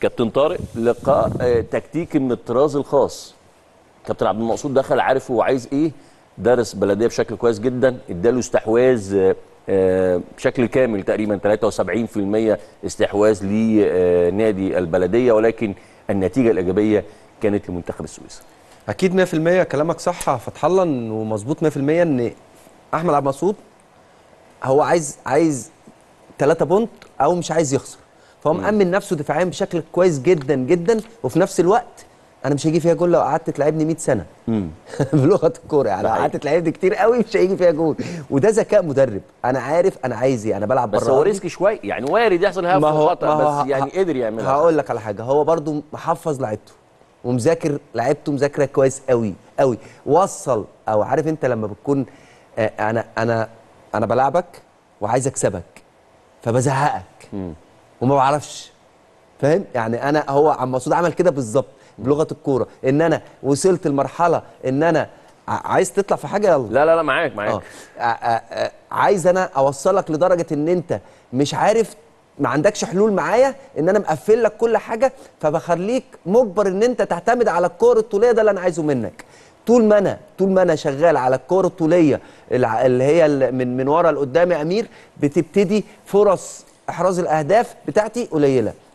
كابتن طارق لقاء آه، تكتيكي من الطراز الخاص كابتن عبد المقصود دخل عارف هو عايز ايه درس بلديه بشكل كويس جدا اداله استحواذ آه، آه، بشكل كامل تقريبا 73% استحواذ لنادي البلديه ولكن النتيجه الايجابيه كانت لمنتخب السويس اكيد 100% كلامك صح يا فتح الله انه مظبوط 100% ان احمد عبد المقصود هو عايز عايز 3 بونت او مش عايز يخسر فهو مأمن نفسه دفاعيا بشكل كويس جدا جدا وفي نفس الوقت انا مش هيجي فيها جول لو قعدت تلعبني 100 سنه بلغه الكوره يعني لو ده حقيقي. قعدت تلعبني كتير قوي مش هيجي فيها جول وده ذكاء مدرب انا عارف انا عايز ايه انا بلعب بس بره هو أرضي. ريسك شويه يعني وارد يحصل هاف خطا بس يعني ه- قدر يعملها هقول لك على حاجه هو برضو محفظ لعيبته ومذاكر لعيبته مذاكره كويس قوي قوي وصل او عارف انت لما بتكون آه، انا انا انا بلعبك وعايز اكسبك فبزهقك وما بعرفش فاهم يعني انا هو عم مسعود عمل كده بالظبط بلغه الكوره ان انا وصلت لمرحله ان انا ع- عايز تطلع في حاجه يلا لا لا لا معاك معاك اه آه، آه، آه، عايز انا اوصلك لدرجه ان انت مش عارف ما عندكش حلول معايا ان انا مقفل لك كل حاجه فبخليك مجبر ان انت تعتمد على الكور الطوليه ده اللي انا عايزه منك طول ما انا طول ما انا شغال على الكور الطوليه الع- اللي هي ال- من من ورا لقدام يا امير بتبتدي فرص احراز الاهداف بتاعتي قليله